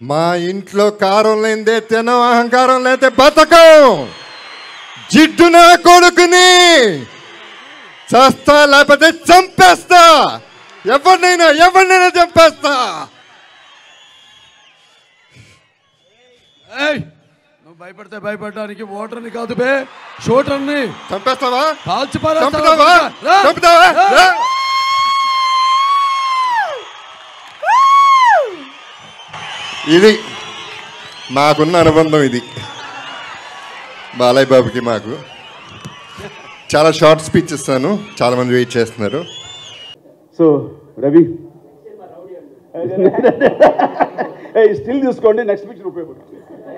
మా ఇంట్లో కారం లేనిదే తినం అహంకారం లేతే బతకం జిడ్డు నా కొడుకుని చేస్తా లేకపోతే చంపేస్తా ఎవరినైనా ఎవరినైనా చంపేస్తా ఏయ్ నువ్వు భయపడితే భయపడడానికి ఓటర్ని కాదు బే షూటర్ని చంపేస్తావా కాల్చి చంపుతావా పారేస్తావా? రా. చంపుతావా రా. రా. ఇది మాకున్న అనుబంధం ఇది బాలయ్య బాబుకి మాకు చాలా షార్ట్ స్పీచ్ ఇస్తాను చాలా మంది వెయిట్ చేస్తున్నారు సో రవి స్టిల్ తీసుకోండి నెక్స్ట్ పిక్చర్ ఉపయోగపడుతుంది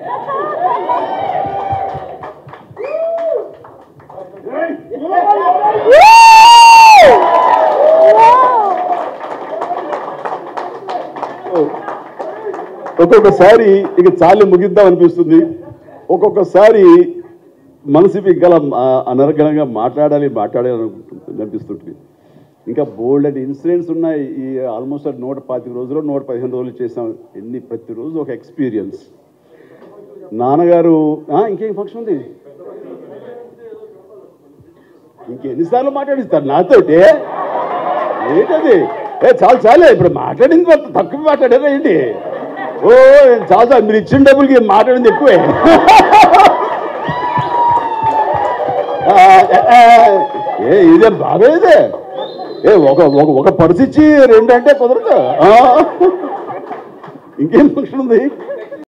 ఒక్కొక్కసారి ఇక చాలు ముగిద్దాం అనిపిస్తుంది ఒక్కొక్కసారి మనసుకి గల అనర్గళంగా మాట్లాడాలి మాట్లాడాలి అనుకుంటుంది అనిపిస్తుంటుంది ఇంకా బోల్డ్ అండ్ ఇన్సిడెంట్స్ ఉన్నాయి ఈ ఆల్మోస్ట్ నూట పాతిక రోజులు నూట పదిహేను రోజులు చేసాం ఎన్ని ప్రతిరోజు ఒక ఎక్స్పీరియన్స్ నాన్నగారు ఆ, ఇంకేం ఫంక్షన్ ఉంది ఇంకెన్నిసార్లు మాట్లాడిస్తారు నాతోటి ఏంటది ఏ చాలు చాలే ఇప్పుడు మాట్లాడింది అంత తక్కువ మాట్లాడారా ఏంటి ఓ చాలా చాలు మీరు ఇచ్చిన డబ్బులకి మాట్లాడింది ఎక్కువే ఆ, ఆ, ఏ ఇదేం బాగా ఇదే ఏ ఒక ఒక ఒక పర్సు ఇచ్చి రెండు అంటే కుదరదు ఆ. ఇంకేం ఫంక్షన్ ఉంది